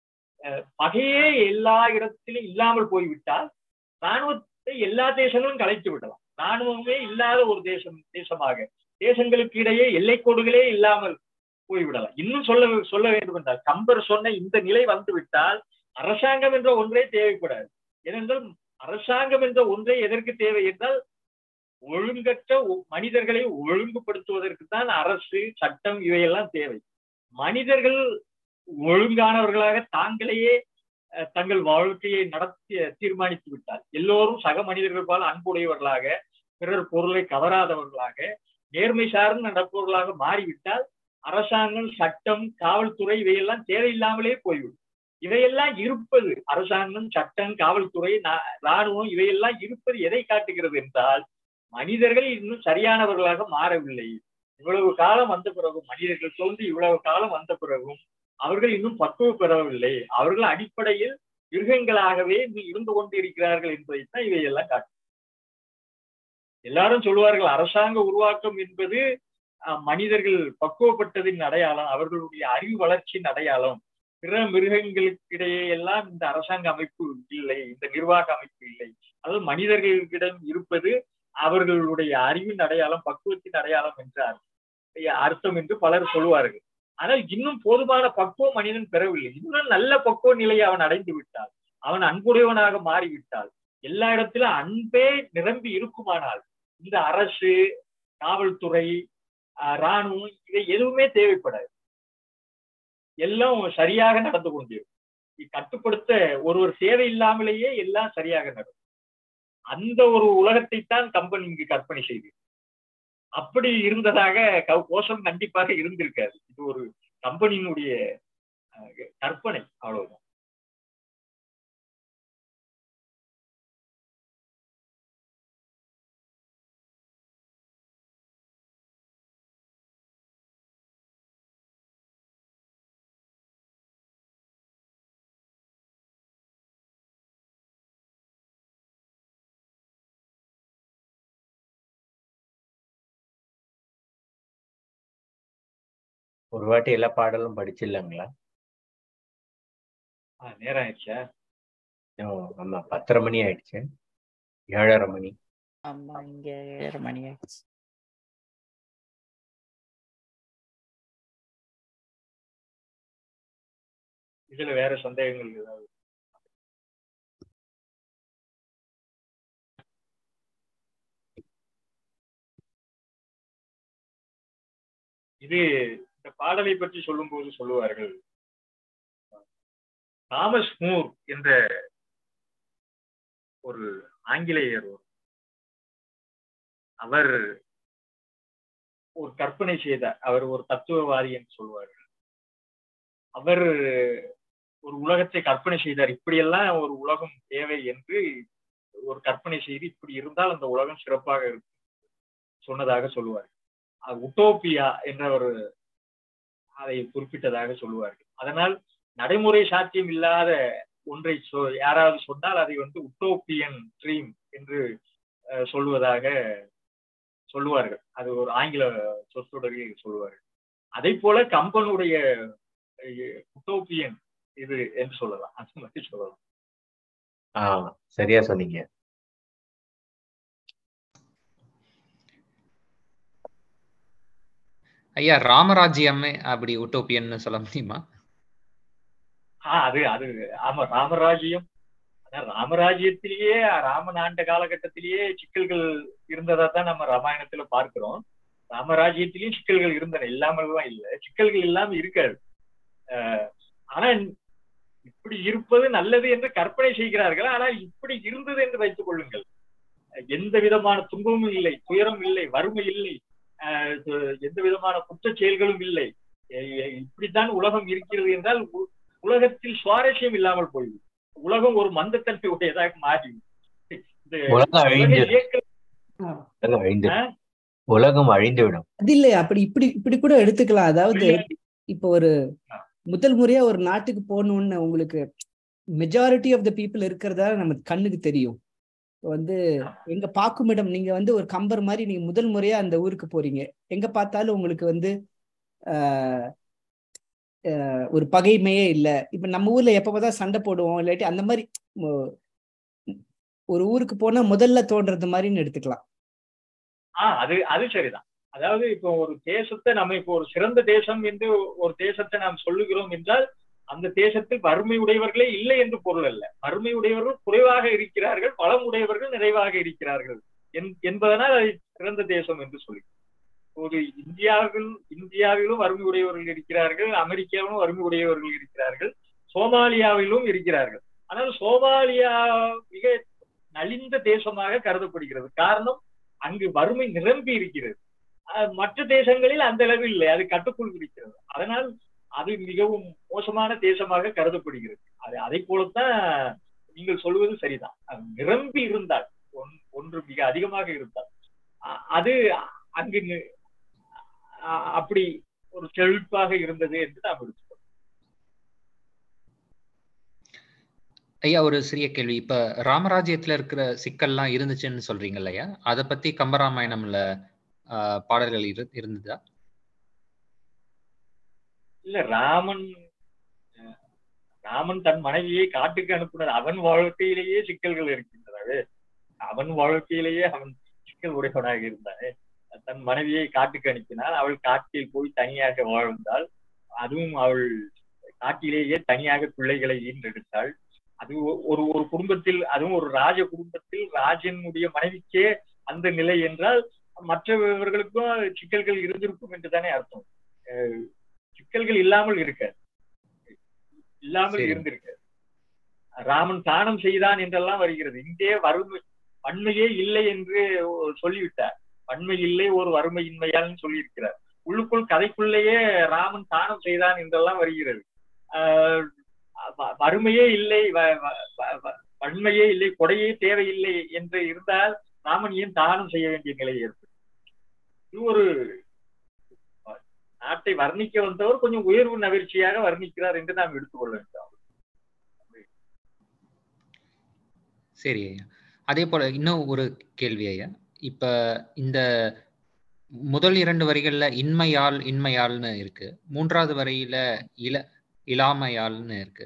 அஹ் பகையே எல்லா இடத்திலும் இல்லாமல் போய்விட்டால் ராணுவத்தை எல்லா தேசங்களும் கலைத்து விடலாம் ராணுவமே இல்லாத ஒரு தேசம் தேசமாக தேசங்களுக்கு இடையே எல்லைக்கோடுகளே இல்லாமல் போய்விடலாம் இன்னும் சொல்ல சொல்ல வேண்டும் என்றால் கம்பர் சொன்ன இந்த நிலை வந்து விட்டால் அரசாங்கம் என்ற ஒன்றே தேவைப்படாது ஏனென்றால் அரசாங்கம் என்ற ஒன்றே எதற்கு தேவை என்றால் ஒழுங்கற்ற ஒ- மனிதர்களை ஒழுங்குபடுத்துவதற்கு தான் அரசு சட்டம் இவையெல்லாம் தேவை மனிதர்கள் ஒழுங்கானவர்களாக தாங்களையே அஹ், தங்கள் வாழ்க்கையை நடத்தி தீர்மானித்து விட்டால் எல்லோரும் சக மனிதர்கள் போல அன்புடையவர்களாக பிறர் பொருளை கவராதவர்களாக நேர்மை சார்ந்து நடப்பவர்களாக மாறிவிட்டால் அரசாங்கம் சட்டம் காவல்துறை இவையெல்லாம் தேவையில்லாமலே போய்விடும் இவையெல்லாம் இருப்பது அரசாங்கம் சட்டம் காவல்துறை ராணுவம் இவையெல்லாம் இருப்பது எதை காட்டுகிறது என்றால் மனிதர்கள் இன்னும் சரியானவர்களாக மாறவில்லை இவ்வளவு காலம் வந்த பிறகும் மனிதர்கள் தோன்றி இவ்வளவு காலம் வந்த பிறகும் அவர்கள் இன்னும் பக்குவ பெறவில்லை அவர்கள் அடிப்படையில் மிருகங்களாகவே இன்னும் இருந்து கொண்டிருக்கிறார்கள் என்பதைத்தான் இவையெல்லாம் காட்டும் எல்லாரும் சொல்லுவார்கள் அரசாங்க உருவாக்கம் என்பது மனிதர்கள் பக்குவப்பட்டதின் அடையாளம் அவர்களுடைய அறிவு வளர்ச்சியின் அடையாளம் பிற மிருகங்களுக்கிடையே எல்லாம் இந்த அரசாங்க அமைப்பு இல்லை இந்த நிர்வாக அமைப்பு இல்லை அதாவது மனிதர்களிடம் இருப்பது அவர்களுடைய அறிவின் அடையாளம் பக்குவத்தின் அடையாளம் என்றார் அர்த்தம் என்று பலர் சொல்லுவார்கள் ஆனால் இன்னும் போதுமான பக்குவம் மனிதன் பெறவில்லை இன்னும் நல்ல பக்குவ நிலையை அவன் அடைந்து விட்டால் அவன் அன்புடையவனாக மாறிவிட்டால் எல்லா இடத்திலும் அன்பே நிரம்பி இருக்குமானால் இந்த அரசு காவல்துறை ராணுவம் இவை எதுவுமே தேவைப்படாது எல்லாம் சரியாக நடந்து கொண்டிருக்கும் கட்டுப்படுத்த ஒருவர் சேவை இல்லாமலேயே எல்லாம் சரியாக நடக்கும் அந்த ஒரு உலகத்தை தான் கம்பன் இங்கு கற்பனை செய்து அப்படி இருந்ததாக கோஷம் கண்டிப்பாக இருந்திருக்காது இது ஒரு கம்பெனியினுடைய கற்பனை அவ்வளவுதான் ஒரு வாட்டி எல்லா பாடலும் படிச்சிடலாங்களா நேரம் ஆயிடுச்சா ஆமா பத்தரை மணி ஆயிடுச்சு ஏழரை மணி ஆமா இங்க ஏழரை மணி ஆயிடுச்சு இதுல வேற சந்தேகங்கள் ஏதாவது இது இந்த பாடலை பற்றி சொல்லும்போது சொல்லுவார்கள் தாமஸ் மூர் என்ற ஒரு ஆங்கிலேயர் அவர் ஒரு கற்பனை செய்த அவர் ஒரு தத்துவவாதி என்று சொல்வார்கள் அவர் ஒரு உலகத்தை கற்பனை செய்தார் இப்படியெல்லாம் ஒரு உலகம் தேவை என்று ஒரு கற்பனை செய்து இப்படி இருந்தால் அந்த உலகம் சிறப்பாக இருக்கும் சொன்னதாக சொல்லுவார்கள் உட்டோப்பியா என்ற ஒரு அதை குறிப்பிட்டதாக சொல்லுவார்கள் அதனால் நடைமுறை சாத்தியம் இல்லாத ஒன்றை சொ யாராவது சொன்னால் அதை வந்து உட்டோப்பியன் ட்ரீம் என்று சொல்லுவதாக சொல்லுவார்கள் அது ஒரு ஆங்கில சொற்றொடரில் சொல்லுவார்கள் அதே போல கம்பனுடைய உட்டோப்பியன் இது என்று சொல்லலாம் அந்த மாதிரி சொல்லலாம் ஆஹ் சரியா சொன்னீங்க ஐயா ராமராஜ்யமே அப்படி உட்டோப்பியன்னு சொல்ல முடியுமா ஆஹ் அது அது ஆமா ராமராஜ்யம் ராமராஜ்யத்திலேயே ராமன் ஆண்ட காலகட்டத்திலேயே சிக்கல்கள் இருந்ததா தான் நம்ம ராமாயணத்துல பார்க்கிறோம் ராமராஜ்யத்திலயும் சிக்கல்கள் இருந்தன இல்லாமல்லாம் இல்ல சிக்கல்கள் இல்லாம இருக்காது ஆனா இப்படி இருப்பது நல்லது என்று கற்பனை செய்கிறார்கள் ஆனால் இப்படி இருந்தது என்று வைத்துக் கொள்ளுங்கள் எந்த விதமான துன்பமும் இல்லை துயரம் இல்லை வறுமை இல்லை எந்த விதமான குற்ற செயல்களும் இல்லை இப்படித்தான் உலகம் இருக்கிறது என்றால் உலகத்தில் சுவாரஸ்யம் இல்லாமல் போய்விடும் உலகம் ஒரு மந்தத்தன்மை உடையதாக மாறி உலகம் அழிந்துவிடும் அது இல்லை அப்படி இப்படி இப்படி கூட எடுத்துக்கலாம் அதாவது இப்போ ஒரு முதல் முறையா ஒரு நாட்டுக்கு போகணும்னு உங்களுக்கு மெஜாரிட்டி ஆஃப் த பீப்புள் இருக்கிறதா நம்ம கண்ணுக்கு தெரியும் வந்து எங்க பார்க்கும் இடம் நீங்க வந்து ஒரு கம்பர் மாதிரி நீங்க முதல் முறையா அந்த ஊருக்கு போறீங்க எங்க பார்த்தாலும் உங்களுக்கு வந்து ஒரு பகைமையே இல்லை இப்ப நம்ம ஊர்ல எப்ப பார்த்தா சண்டை போடுவோம் இல்லாட்டி அந்த மாதிரி ஒரு ஊருக்கு போனா முதல்ல தோன்றது மாதிரின்னு எடுத்துக்கலாம் ஆஹ் அது அது சரிதான் அதாவது இப்போ ஒரு தேசத்தை நம்ம இப்போ ஒரு சிறந்த தேசம் என்று ஒரு தேசத்தை நாம் சொல்லுகிறோம் என்றால் அந்த தேசத்தில் வறுமை உடையவர்களே இல்லை என்று பொருள் அல்ல வறுமை உடையவர்கள் குறைவாக இருக்கிறார்கள் பலம் உடையவர்கள் நிறைவாக இருக்கிறார்கள் என்பதனால் அதை சிறந்த தேசம் என்று சொல்லி ஒரு இந்தியாவில் இந்தியாவிலும் வறுமை உடையவர்கள் இருக்கிறார்கள் அமெரிக்காவிலும் வறுமை உடையவர்கள் இருக்கிறார்கள் சோமாலியாவிலும் இருக்கிறார்கள் ஆனால் சோமாலியா மிக நலிந்த தேசமாக கருதப்படுகிறது காரணம் அங்கு வறுமை நிரம்பி இருக்கிறது மற்ற தேசங்களில் அந்த அளவில் இல்லை அது கட்டுக்குள் இருக்கிறது அதனால் அது மிகவும் மோசமான தேசமாக கருதப்படுகிறது அது அதை போலத்தான் நீங்கள் சொல்வது சரிதான் அது நிரம்பி இருந்தால் ஒன்- ஒன்று மிக அதிகமாக இருந்தால் அ- அது அங்கு நி- அ- அப்படி ஒரு செழிப்பாக இருந்தது என்று நாம் எடுத்துக்கொள்ளலாம் ஐயா ஒரு சிறிய கேள்வி இப்ப ராமராஜ்யத்துல இருக்கிற சிக்கல்லாம் இருந்துச்சுன்னு சொல்றீங்க இல்லையா அதை பத்தி கம்பராமாயணம்ல ஆஹ், பாடல்கள் இரு இருந்ததா இல்ல ராமன் அஹ், ராமன் தன் மனைவியை காட்டுக்கு அனுப்புனது அவன் வாழ்க்கையிலேயே சிக்கல்கள் இருக்கின்றனவே அவன் வாழ்க்கையிலேயே அவன் சிக்கல் உடையவனாக இருந்தானே தன் மனைவியை காட்டுக்கு அனுப்பினாள் அவள் காட்டில் போய் தனியாக வாழ்ந்தாள் அதுவும் அவள் காட்டிலேயே தனியாக பிள்ளைகளை ஈன்றெடுத்தாள் அது ஒ- ஒரு ஒரு குடும்பத்தில் அதுவும் ஒரு ராஜ குடும்பத்தில் ராஜனுடைய மனைவிக்கே அந்த நிலை என்றால் மற்றவர்களுக்கும் சிக்கல்கள் இருந்திருக்கும் என்றுதானே அர்த்தம் அஹ் சிக்கல்கள் இல்லாமல் இருக்க இல்லாமல் சரி. இருந்திருக்க ராமன் தானம் செய்தான் என்றெல்லாம் வருகிறது இங்கே வறுமை வன்மையே இல்லை என்று சொல்லிவிட்டார் வன்மை இல்லை ஒரு வறுமையின்மையால் சொல்லியிருக்கிறார் உள்ளுக்குள் கதைக்குள்ளேயே ராமன் தானம் செய்தான் என்றெல்லாம் வருகிறது ஆஹ் வ- வறுமையே இல்லை வ- வ- வ- வ- வன்மையே இல்லை கொடையே தேவையில்லை என்று இருந்தால் ராமன் ஏன் தானம் செய்ய வேண்டிய நிலை ஏற்படும் இது ஒரு நாட்டை வர்ணிக்க வந்தவர் கொஞ்சம் உயர்வு நகர்ச்சியாக வர்ணிக்கிறார் என்று நாம் எடுத்துக்கொள்ள வேண்டும் சரி ஐயா அதே போல இன்னும் ஒரு கேள்வி ஐயா இப்ப இந்த முதல் இரண்டு வரிகள்ல இன்மையால் இன்மையால்னு இருக்கு மூன்றாவது வரியில இள இளாமையால்னு இருக்கு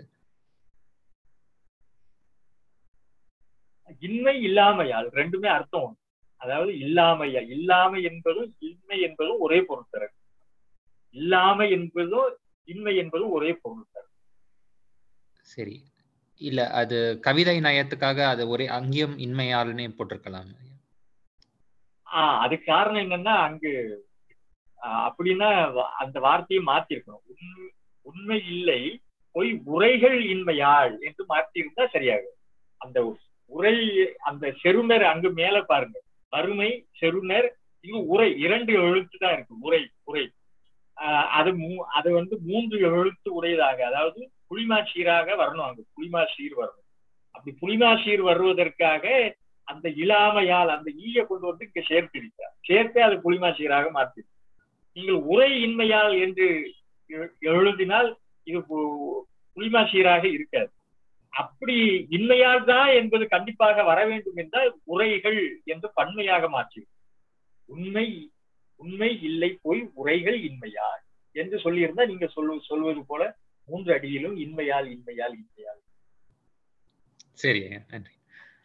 இன்மை இல்லாமையால் ரெண்டுமே அர்த்தம் ஒண்ணு அதாவது இல்லாமையா இல்லாமை என்பதும் இன்மை என்பதும் ஒரே பொருள் தரும் இல்லாமை என்பதும் இன்மை என்பதும் ஒரே பொருள் தரும் சரி இல்ல அது கவிதை நயத்துக்காக அது ஒரே அங்கேயும் இன்மையால்னே போட்டிருக்கலாம் ஐயா. ஆஹ் அதுக்கு காரணம் என்னன்னா அங்கு ஆஹ் அப்படின்னா வ- அந்த வார்த்தையை மாத்திருக்கணும் உண்மை உண்மை இல்லை பொய் உரைகள் இன்மையாள் என்று மாற்றியிருந்தா சரியாகும் அந்த உரை அந்த செருணர் அங்கு மேல பாருங்க வறுமை செருணர் இங்கு உரை இரண்டு எழுத்து தான் இருக்கு உரை உரை ஆஹ் அது மூ அது வந்து மூன்று எழுத்து உடையதாக அதாவது புலிமா சீராக வரணும் அங்கு புலிமா சீர் வரணும் அப்படி புலிமா சீர் வருவதற்காக அந்த இல்லாமையால் அந்த ஈய கொண்டு வந்து இங்க சேர்த்திருக்கிறார் சேர்த்து அது புலிமா சீராக மாற்றி நீங்கள் உரை இன்மையால் என்று எ- எழுதினால் இது பு- புலிமா சீராக இருக்காது அப்படி இன்மையால் தான் என்பது கண்டிப்பாக வர வேண்டும் என்றால் உரைகள் என்று பன்மையாக மாற்றி உண்மை உண்மை இல்லை போய் உரைகள் இன்மையால் என்று சொல்லியிருந்தா நீங்க சொல்லு சொல்வது போல மூன்று அடியிலும் இன்மையால் இன்மையால் இன்மையால் சரி ஐயா நன்றி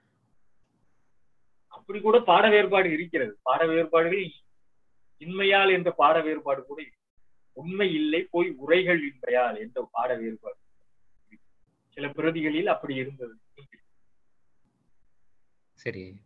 அப்படி கூட பாட வேறுபாடு இருக்கிறது பாட வேறுபாடுகள் இன்மையால் என்ற பாட வேறுபாடு கூட இருக்கு. உண்மை இல்லை போய் உரைகள் இன்மையால் என்ற பாட வேறுபாடு சில பிரதிகளில் அப்படி இருந்தது சரி ஐயா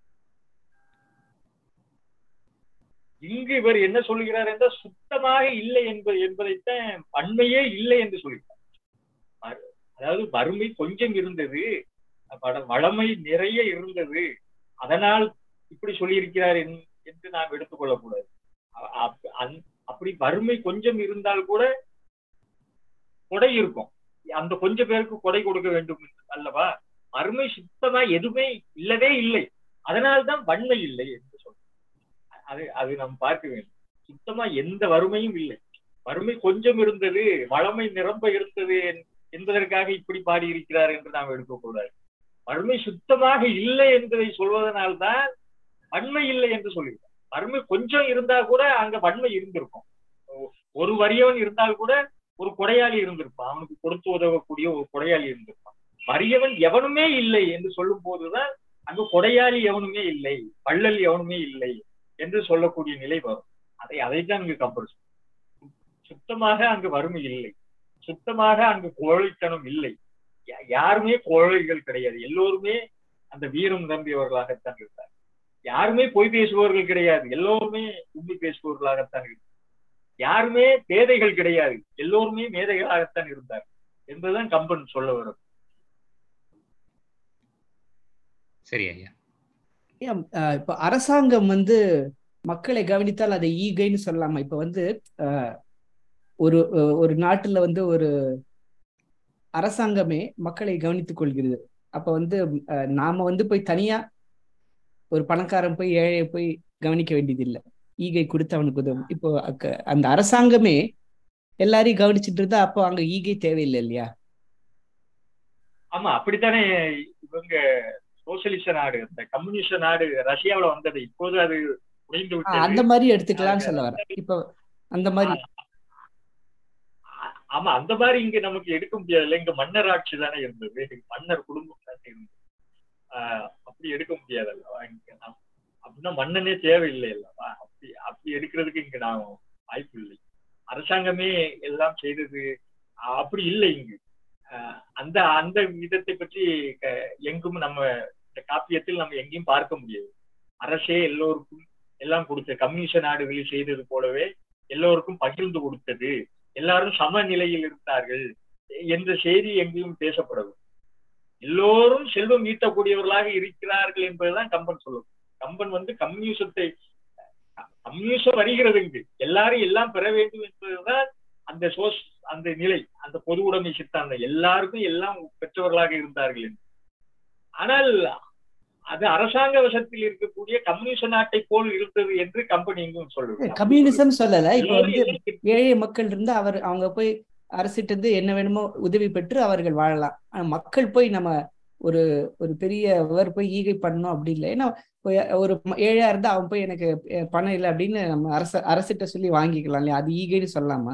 இங்கு இவர் என்ன சொல்லுகிறார் என்றால் சுத்தமாக இல்லை என்பது என்பதைத்தான் பன்மையே இல்லை என்று சொல்கிறார் வ- அதாவது வறுமை கொஞ்சம் இருந்தது வட- வளமை நிறைய இருந்தது அதனால் இப்படி சொல்லியிருக்கிறார் என்- என்று நாம் எடுத்துக்கொள்ளக்கூடாது அ- அப்- அந்- அப்படி வறுமை கொஞ்சம் இருந்தால் கூட கொடை இருக்கும் அந்த கொஞ்ச பேருக்கு கொடை கொடுக்க வேண்டும் அல்லவா வறுமை சுத்தமா எதுவுமே இல்லவே இல்லை அதனால்தான் வன்மை இல்லை என்று சொல்றோம் அது அது நாம் பார்க்க வேண்டும் சுத்தமா எந்த வறுமையும் இல்லை வறுமை கொஞ்சம் இருந்தது வளமை நிரம்ப இருந்தது என்- என்பதற்காக இப்படி பாடியிருக்கிறார் என்று நாம் எடுக்கக்கூடாது வறுமை சுத்தமாக இல்லை என்பதை சொல்வதனால்தான் வன்மை இல்லை என்று சொல்லுகிறார் வறுமை கொஞ்சம் இருந்தா கூட அங்க வன்மை இருந்திருக்கும் ஒ- ஒரு வறியவன் இருந்தால் கூட ஒரு கொடையாளி இருந்திருப்பான் அவனுக்கு கொடுத்து உதவக்கூடிய ஒரு கொடையாளி இருந்திருப்பான் வறியவன் எவனுமே இல்லை என்று சொல்லும் போதுதான் அங்கு கொடையாளி எவனுமே இல்லை வள்ளல் எவனுமே இல்லை என்று சொல்லக்கூடிய நிலை வரும் அதை அதைத்தான் இங்கு கம்பல்சரி சுத்தமாக அங்கு வறுமை இல்லை சுத்தமாக அங்கு கோழைத்தனம் இல்லை யா- யாருமே கோழைகள் கிடையாது எல்லோருமே அந்த வீரம் நம்பியவர்களாகத்தான் இருந்தார் யாருமே பொய் பேசுபவர்கள் கிடையாது எல்லோருமே உண்மை பேசுபவர்களாகத்தான் இருந்தார் யாருமே பேதைகள் கிடையாது எல்லோருமே மேதைகளாகத்தான் இருந்தார் என்பதுதான் கம்பன் சொல்ல வரும் சரி ஐயா ஏன், அஹ், இப்ப அரசாங்கம் வந்து மக்களை கவனித்தால் அதை ஈகைன்னு சொல்லலாமா இப்ப வந்து அஹ், ஒரு ஒரு நாட்டுல வந்து ஒரு அரசாங்கமே மக்களை கவனித்துக் கொள்கிறது அப்ப வந்து அஹ், நாம வந்து போய் தனியா ஒரு பணக்காரன் போய் ஏழையை போய் கவனிக்க வேண்டியதில்லை ஈகை கொடுத்து அவனுக்கு உதவும் இப்போ அக்க- அந்த அரசாங்கமே எல்லாரையும் கவனிச்சுட்டு இருந்தா அப்போ அங்க ஈகை தேவையில்லை இல்லையா ஆமா அப்படித்தானே இவங்க சோசியலிச நாடு இந்த கம்யூனிஸ்ட் நாடு ரஷ்யாவுல வந்தது இப்போது அது உடைந்து ஆஹ் விட்டது அந்த மாதிரி எடுத்துக்கலாம்னு சொல்ல வரேன் இப்போ அந்த மாதிரி ஆ- ஆமா அந்த மாதிரி இங்க நமக்கு எடுக்க முடியாதுல்ல இங்க மன்னர் ஆட்சி தானே இருந்தது மன்னர் குடும்பம் தானே இருந்தது ஆஹ் அப்படி எடுக்க முடியாது அல்லவா இங்க நாம் அப்படின்னா மன்னனே தேவையில்லை அல்லவா அப்படி அப்படி எடுக்கிறதுக்கு இங்க நான் வாய்ப்பு இல்லை அரசாங்கமே எல்லாம் செய்தது ஆஹ் அப்படி இல்லை இங்கு ஆஹ் அந்த அந்த விதத்தை பற்றி க- எங்கும் நம்ம இந்த காப்பியத்தில் நம்ம எங்கேயும் பார்க்க முடியாது அரசே எல்லோருக்கும் எல்லாம் கொடுத்த கம்யூனிஸ்ட் நாடுகளில் செய்தது போலவே எல்லோருக்கும் பகிர்ந்து கொடுத்தது எல்லாரும் சமநிலையில் இருந்தார்கள் என்ற செய்தி எங்கேயும் பேசப்படவில்லை எல்லோரும் செல்வம் ஈட்டக்கூடியவர்களாக இருக்கிறார்கள் என்பதுதான் கம்பன் சொல்லும் கம்பன் வந்து கம்யூனிசத்தை கம்யூனிசம் வருகிறது இங்கு எல்லாரும் எல்லாம் பெற வேண்டும் என்பதுதான் அந்த சோஸ் அந்த நிலை அந்த பொது உடைமை சித்தாந்தம் எல்லாருக்கும் எல்லாம் பெற்றவர்களாக இருந்தார்கள் என்று ஆனால் அது அரசாங்க வசத்தில் இருக்கக்கூடிய கம்யூனிச நாட்டை போல் இருந்தது என்று கம்பெனி எங்கும் சொல்லுது கம்யூனிசம் சொல்லல இப்போ எல்லோரும் வந்து எல்லாம் பெற்று- ஏழை மக்கள் இருந்து அவர் அவங்க போய் அரசிட்ட இருந்து என்ன வேணுமோ உதவி பெற்று அவர்கள் வாழலாம் ஆனா மக்கள் போய் நம்ம ஒரு ஒரு பெரிய இவர் போய் ஈகை பண்ணணும் அப்படி இல்லை ஏன்னா போய் ஒரு ம- ஏழையா இருந்தா அவன் போய் எனக்கு அஹ், பணம் இல்லை அப்படின்னு நம்ம அரச அரசிட்ட சொல்லி வாங்கிக்கலாம் இல்லையா அது ஈகைன்னு சொல்லலாமா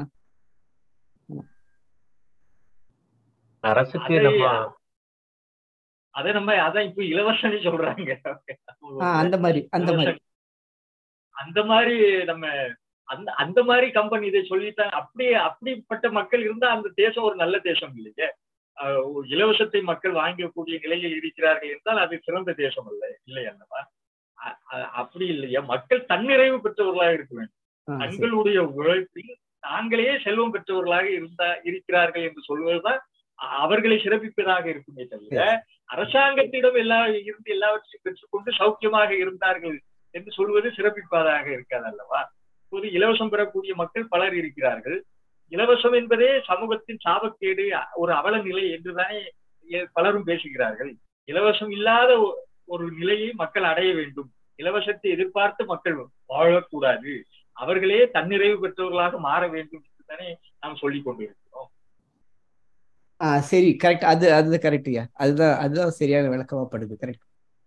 அரசுக்கு அதை- நம்ம அதை நம்ம அதான் இப்ப இலவசம்னு சொல்றாங்க ஆஹ் அந்த மாதிரி அந்த மாதிரி அந்த மாதிரி நம்ம அந்த அந்த மாதிரி கம்பெனி இதை சொல்லித்தான் அப்படி அப்படிப்பட்ட மக்கள் இருந்தா அந்த தேசம் ஒரு நல்ல தேசம் இல்லையே ஆஹ் ஒரு இலவசத்தை மக்கள் வாங்கக்கூடிய நிலையில் இருக்கிறார்கள் என்றால் அது சிறந்த தேசம் அல்ல இல்லை அல்லவா அ- அ- அப்படி இல்லையா மக்கள் தன்னிறைவு பெற்றவர்களாக இருக்க வேண்டும் ஆஹ் சரி. தங்களுடைய உழைப்பில் தாங்களே செல்வம் பெற்றவர்களாக இருந்தா இருக்கிறார்கள் என்று சொல்வதுதான் அ- அவர்களை சிறப்பிப்பதாக இருக்குமே தவிர அரசாங்கத்திடம் எல்லா இருந்து எல்லாவற்றையும் பெற்றுக்கொண்டு சௌக்கியமாக இருந்தார்கள் என்று சொல்வது சிறப்பிப்பதாக இருக்காது அல்லவா இப்போது இலவசம் பெறக்கூடிய மக்கள் பலர் இருக்கிறார்கள் இலவசம் என்பதே சமூகத்தின் சாபக்கேடு அ- ஒரு அவல நிலை என்றுதானே எ- பலரும் பேசுகிறார்கள் இலவசம் இல்லாத ஒ- ஒரு நிலையை மக்கள் அடைய வேண்டும் இலவசத்தை எதிர்பார்த்து மக்கள் வாழக்கூடாது அவர்களே தன்னிறைவு பெற்றவர்களாக மாற வேண்டும் என்று தானே நாம் சொல்லிக் கொண்டிருக்கிறோம் ஆஹ் சரி கரெக்ட் அது அது கரெக்ட்யா அதுதான் அதுதான் சரியான விளக்கமாப்படுது கரெக்ட்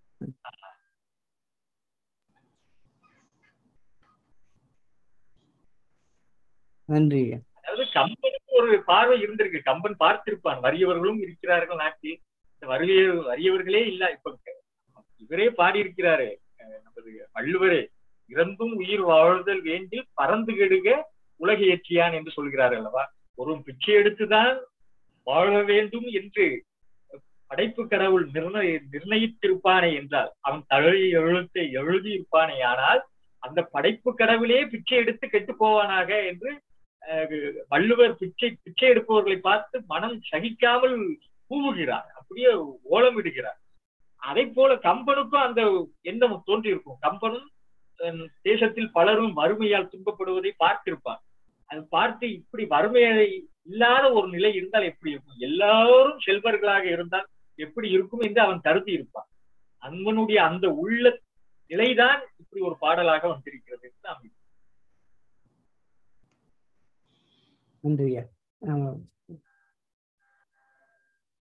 நன்றி ஐயா. அதாவது கம்பனுக்கு ஒரு பார்வை இருந்திருக்கு கம்பன் பார்த்திருப்பான் வறியவர்களும் இருக்கிறார்கள் நாட்டில் இந்த வறிய வறியவர்களே இல்ல இப்ப இவரே பாடியிருக்கிறாரு அஹ் நமது வள்ளுவரே இறந்தும் உயிர் வாழ்தல் வேண்டி பறந்து கெடுக உலக ஏற்றியான் என்று சொல்கிறார் அல்லவா ஒரு பிச்சை எடுத்துதான் வாழ வேண்டும் என்று படைப்பு கடவுள் நிர்ணய நிர்ணயித்திருப்பானே என்றால் அவன் தழை எழுத்தை எழுதியிருப்பானே ஆனால் அந்த படைப்பு கடவுளே பிச்சை எடுத்து கெட்டு போவானாக என்று அஹ், வள்ளுவர் பிச்சை பிச்சை எடுப்பவர்களை பார்த்து மனம் சகிக்காமல் கூவுகிறார் அப்படியே ஓலமிடுகிறார் அதை போல கம்பனுக்கும் அந்த எண்ணம் தோன்றியிருக்கும் கம்பனும் அஹ், தேசத்தில் பலரும் வறுமையால் துன்பப்படுவதை பார்த்திருப்பார் அது பார்த்து இப்படி வறுமையை இல்லாத ஒரு நிலை இருந்தால் எப்படி இருக்கும் எல்லாரும் செல்வர்களாக இருந்தால் எப்படி இருக்கும் என்று அவன் கருதி இருப்பான் அன்பனுடைய அந்த உள்ள நிலைதான் இப்படி ஒரு பாடலாக வந்திருக்கிறது என்று நாம் நன்றி ஐயா ஆஹ்